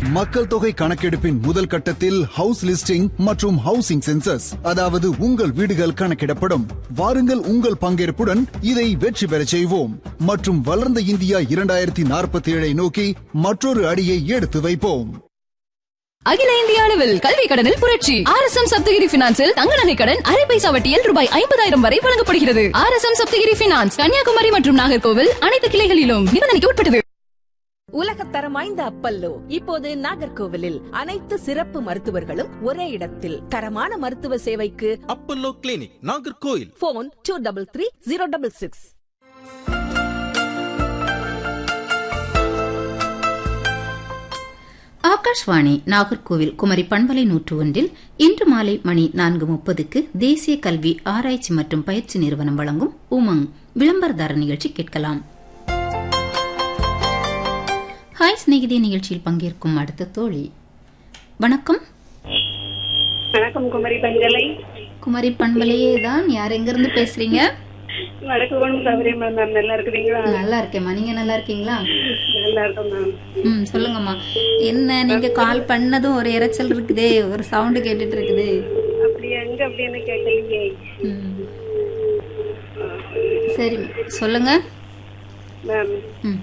மக்கள் தொகை கணக்கெடுப்பின் முதல் கட்டத்தில் ஹவுஸ் லிஸ்டிங் மற்றும் ஹவுசிங் சென்சஸ் அதாவது உங்கள் வீடுகள் கணக்கிடப்படும் வாருங்கள் உங்கள் பங்கேற்புடன் இதை வெற்றி பெறச் செய்வோம் மற்றும் வளர்ந்த இந்தியா இரண்டாயிரத்தி நாற்பத்தி ஏழை நோக்கி மற்றொரு அடியை எடுத்து வைப்போம் அகில இந்திய அளவில் கல்வி கடனில் புரட்சி ஆர் எஸ் எம் சப்தகிரி பினான்சில் தங்க நகை கடன் அரை பைசா வட்டியில் ரூபாய் ஐம்பதாயிரம் வரை வழங்கப்படுகிறது R S M Sapthagiri finance Kanyakumari மற்றும் நாகர்கோவில் அனைத்து கிளைகளிலும் நிபந்தனைக்கு உட்பட்டது உலகத்தரம் வாய்ந்த அப்பல்லோ இப்போது நாகர்கோவிலில் அனைத்து சிறப்பு மருத்துவர்களும் ஒரே இடத்தில் தரமான மருத்துவ சேவைக்கு Apollo clinic Nagercoil phone two double three zero double six Akashvani Nagercoil Kumari பண்பலை நூற்று ஒன்றில் இன்று மாலை மணி நான்கு முப்பதுக்கு தேசிய கல்வி ஆராய்ச்சி மற்றும் பயிற்சி நிறுவனம் வழங்கும் உமங் விளம்பரதார நிகழ்ச்சி கேட்கலாம் ஹாய் சிநேகிதி நிகழ்ச்சியில் பங்கேற்கும் அடுத்த தோழி வணக்கம் வணக்கம் குமரி பஞ்சலை குமரி பண்பலையே தான் யார் எங்கிருந்து பேசுறீங்க வடக்கு குணம் சௌகரியம் மேம் நல்லா இருக்கிறீங்களா நல்லா இருக்கேம்மா நீங்க நல்லா இருக்கீங்களா நல்லா இருக்கோம் மேம் ம் சொல்லுங்கம்மா என்ன நீங்க கால் பண்ணதும் ஒரு இரைச்சல் இருக்குதே ஒரு சவுண்டு கேட்டுட்டு இருக்குது அப்படி எங்க அப்படின்னு கேட்கலையே ம். சரி சொல்லுங்க மேம் ம்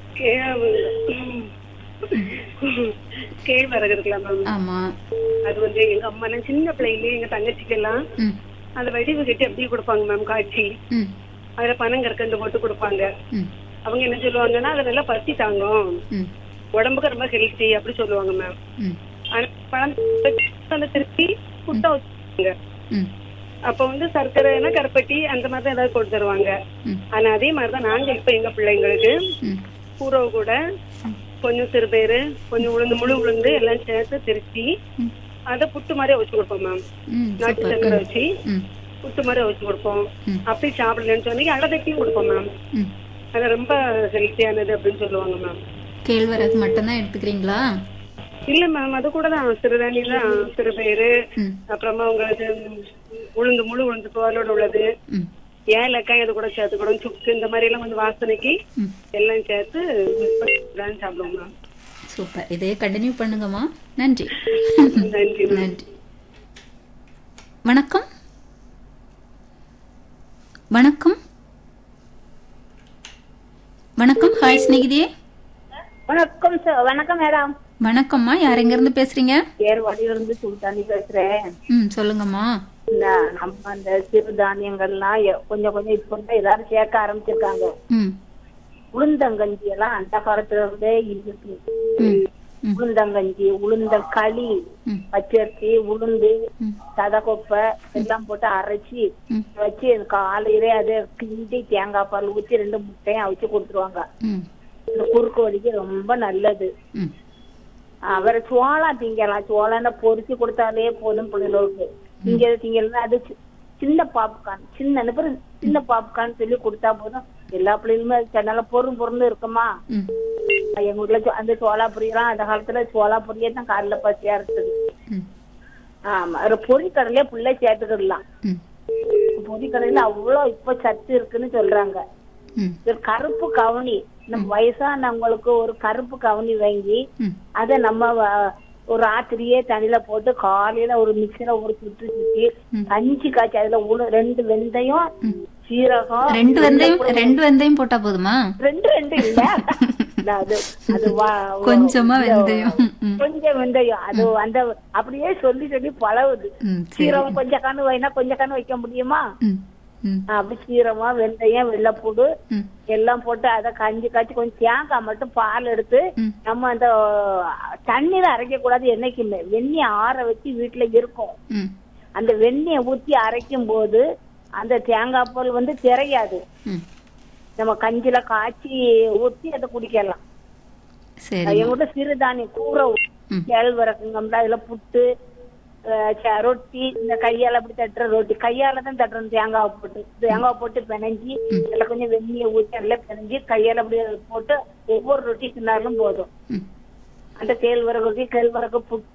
கேழ்வரகு இருக்கலாம் மேம் ஆமா அது வந்து எங்க அம்மா எல்லாம் சின்ன பிள்ளைங்களே எங்க தங்கச்சிக்கு எல்லாம் ம் அதை வடிவு கட்டி அப்படியே கொடுப்பாங்க மேம் காய்ச்சி ம் அதுல பனங்கற்கண்டு போட்டு கொடுப்பாங்க ம் அவங்க என்ன சொல்லுவாங்கன்னா அது நல்லா பசி தாங்கும் ம் உடம்புக்கு ரொம்ப ஹெல்த்தி அப்படி சொல்லுவாங்க மேம் ம் ஆனா பழம் திருப்பி புட்டா வச்சுருவாங்க ம் அப்ப வந்து சர்க்கரைனா கருப்பட்டி அந்த மாதிரி தான் ஏதாவது போட்டு தருவாங்க ம். ஆனா அதே மாதிரிதான் நாங்க இப்ப எங்க பிள்ளைங்களுக்கு ம் பூரவு கூட கொஞ்சம் சிறுபேரு கொஞ்சம் உளுந்து முழு உளுந்து எல்லாம் சேர்த்து திருச்சி ம். அத புட்டு மாதிரி வச்சு கொடுப்போம் மேம் ம் நாட்டு சூப்பர் சர்க்கரை வச்சு ம் புட்டு மாதிரி வச்சு கொடுப்போம் ம். அப்படி சாப்பிடலன்னு சொன்னீங்க அடதட்டியும் கொடுப்போம் மேம் ம் அது ரொம்ப ஹெல்த்தியானது அப்படின்னு சொல்லுவாங்க மேம் கேழ்வரகு மட்டும்தான் எடுத்துக்கிறீங்களா இல்ல மேம் அது கூட தான் சிறுதானி தான் சிறுபயிறு ம் அப்புறமா உங்களுக்கு உளுந்து முழு உளுந்து தோலோட உள்ளது ம் ஏலக்காய் அது கூட சேர்த்துக்கணும் சுக்கு இந்த மாதிரி எல்லாம் வந்து வாசனைக்கு ம் எல்லாம் சேர்த்து mix பண்ணி தான் சாப்பிடுவோம் மேம் சூப்பர் இதையே கண்டினியூ பண்ணுங்கம்மா நன்றி நன்றி மேம் நன்றி வணக்கம் வணக்கம் வணக்கம் ஹாய் ஸ்நேகிதியே வணக்கம் சார் வணக்கம் மேடம் வணக்கம்மா யார் எங்க இருந்து பேசுறீங்க ஏர்வாடியில இருந்து சுல்தானி பேசுறேன் ம் சொல்லுங்கம்மா இந்த நம்ம அந்த சிறுதானியங்கள்லாம் எ- கொஞ்சம் கொஞ்சம் இப்ப தான் எல்லாரும் சேர்க்க ஆரம்பிச்சிருக்காங்க ம் உளுந்தங்கஞ்சி எல்லாம் அந்த காலத்துல இருந்தே இருக்கு ம் ம் உளுந்தங்கஞ்சி உளுந்த களி ம். பச்சரிசி உளுந்து ம். சதகொப்பை எல்லாம் போட்டு அரைச்சி ம். வச்சு காலையிலே அதை கிண்டி தேங்காய் பால் ஊத்தி ரெண்டு முட்டையும் அவிச்சு கொடுத்துருவாங்க ம் இந்த குறுக்கு வலிக்கு ரொம்ப நல்லது ம் அவரை சோளம் திங்கலாம் சோளம்னா பொரிச்சு கொடுத்தாலே போதும் பிள்ளைகளுக்கு திங்க திங்கலாம் அது சி- சின்ன பாப்கார்ன் சின்ன அனுப்புற சின்ன பாப்கார்ன் சொல்லி கொடுத்தா போதும் எல்லா பிள்ளைகளுமே அது நல்லா பொருள் பொருள் இருக்குமா ம் எங்க வீட்டுல சோ- அந்த சோளாபுரியெல்லாம் அந்த காலத்துல சோளாபுரியே தான் காலைல பசியா இருந்தது ம் ஆமா ஒரு பொரிக்கடலையே புள்ள சேர்த்துக்கிடலாம் ம் பொரிக்கடலையில அவ்வளவு இப்ப சத்து இருக்குன்னு சொல்றாங்க ம் ஒரு கருப்பு கவுனி நம்ம வயசானவங்களுக்கு ஒரு கருப்பு கவுனி வாங்கி ம் அத நம்ம வ- ஒரு ராத்திரியே தண்ணியில போட்டு காலையில ஒரு மிக்சில ஒரு சுற்றி சுத்தி கஞ்சி காய்ச்சி அதுல உளு ரெண்டு வெந்தயம் சீரகம் ரெண்டு வெந்தயம் ரெண்டு வெந்தயம் போட்டா போதுமா ரெண்டு ரெண்டு இல்ல இல்ல, அது அது வா- கொஞ்சமா இந்த- வெந்தயம். ம். கொஞ்சம் வெந்தயம் அது அந்த அப்படியே சொல்லி சொல்லி பழகுது ம் சரி சீரகம் கொஞ்சம் கண்ணு வைனா கொஞ்சம் கண்ணு வைக்க முடியுமா ம் ம் அப்படி சீரகம் வெந்தயம் வெள்ளைப்பூடு ம் எல்லாம் போட்டு அதை கஞ்சி காய்ச்சி கொஞ்சம் தேங்காய் மட்டும் பால் எடுத்து ம். நம்ம அந்த தண்ணீர் அரைக்க கூடாது என்னைக்குமே வெந்நிய ஆற வச்சு வீட்டுல இருக்கும் ம் அந்த வெந்நிய ஊத்தி அரைக்கும் போது அந்த தேங்காய் பால் வந்து திரையாது ம் நம்ம கஞ்சில காய்ச்சி ஊத்தி அதை குடிக்கலாம் சரி எங்கிட்ட சிறுதானியம் கூரை ம். கேழ்வரகுங்கம்ல அதுல புட்டு அஹ், ச- ரொட்டி இந்த கையால அப்படி தட்டுற ரொட்டி கையால தான் தட்டுறோம் தேங்காய் போட்டு தேங்காய் போட்டு பிணைஞ்சி அதுல கொஞ்சம் வெந்நிய ஊத்தி அதுல பிணைஞ்சி கையால அப்படி போட்டு ஒவ்வொரு ரொட்டி தின்னாலும் போதும் ம் அந்த கேழ்வரகு ரொட்டி கேழ்வரகு புட்டு